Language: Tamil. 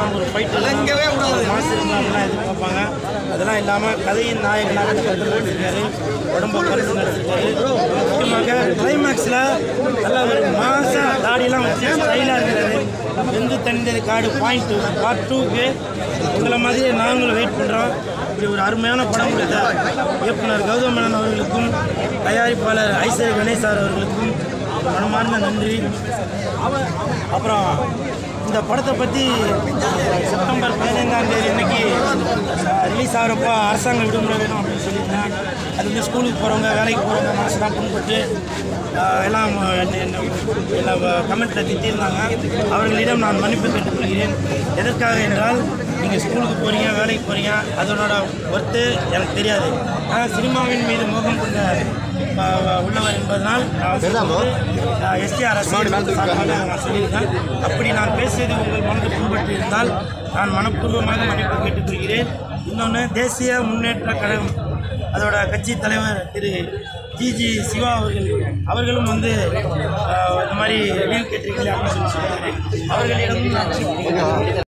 படம் ஒரு ஃபைட் மாசு இருந்தாங்கலாம் எதிர்பார்ப்பாங்க அதெல்லாம் இல்லாமல் கதையின் நாயகனாக இந்த படத்தில் நடிச்சிருக்காரு உடம்ப கருத்து நடிச்சிருக்காரு முக்கியமாக கிளைமேக்ஸில் நல்ல ஒரு மாச தாடியெல்லாம் வச்சு ஸ்டைலாக இருக்கிறாரு வெந்து தனிந்தது காடு பாயிண்ட் டூ பார்ட் டூக்கு உங்களை மாதிரியே நாங்களும் வெயிட் பண்ணுறோம் இப்படி ஒரு அருமையான படம் கொடுத்த இயக்குனர் கௌதம் மேனன் அவர்களுக்கும் தயாரிப்பாளர் ஐஸ்வர்ய கணேஷ் சார் அவர்களுக்கும் மனமார்ந்த நன்றி அப்புறம் இந்த படத்தை பற்றி செப்டம்பர் பதினைந்தாம் தேதி இன்னைக்கு ரிலீஸ் ஆகிறப்போ அரசாங்க விடுமுறை வேணும் அப்படின்னு சொல்லியிருந்தேன் அது வந்து ஸ்கூலுக்கு போகிறவங்க வேலைக்கு போகிறவங்க மனசுலாம் புண்பட்டு ஆஹ், எல்லாம் என்ன- என்ன- எல்லாம் கமெண்ட்டில் திட்டியிருந்தாங்க அவர்களிடம் நான் மன்னிப்பு கேட்டுக்கொள்கிறேன் எதற்காக என்றால் நீங்கள் ஸ்கூலுக்கு போகிறீங்க வேலைக்கு போகிறீங்க அதனோட ஒர்த்து எனக்கு தெரியாது ஆனால் சினிமாவின் மீது மோகம் கொண்ட ஆஹ், உள்ளவர் என்பதனால் எஸ்டிஆர் நான் சொல்லியிருக்கேன் அப்படி நான் பேசியது உங்கள் மனது புண்பட்டு இருந்தால் நான் மனப்பூர்வமாக மன்னிப்பு கேட்டுக்கொள்கிறேன் இன்னொன்று தேசிய முன்னேற்ற கழகம் அதோட கட்சி தலைவர் திரு ஜிஜி சிவா அவர்கள் அவர்களும் வந்து ஆஹ், இந்த மாதிரி லீவ் கேட்டிருக்கீங்க அப்படின்னு சொல்லி சொல்லியிருக்காரு அவர்களிடம் நான்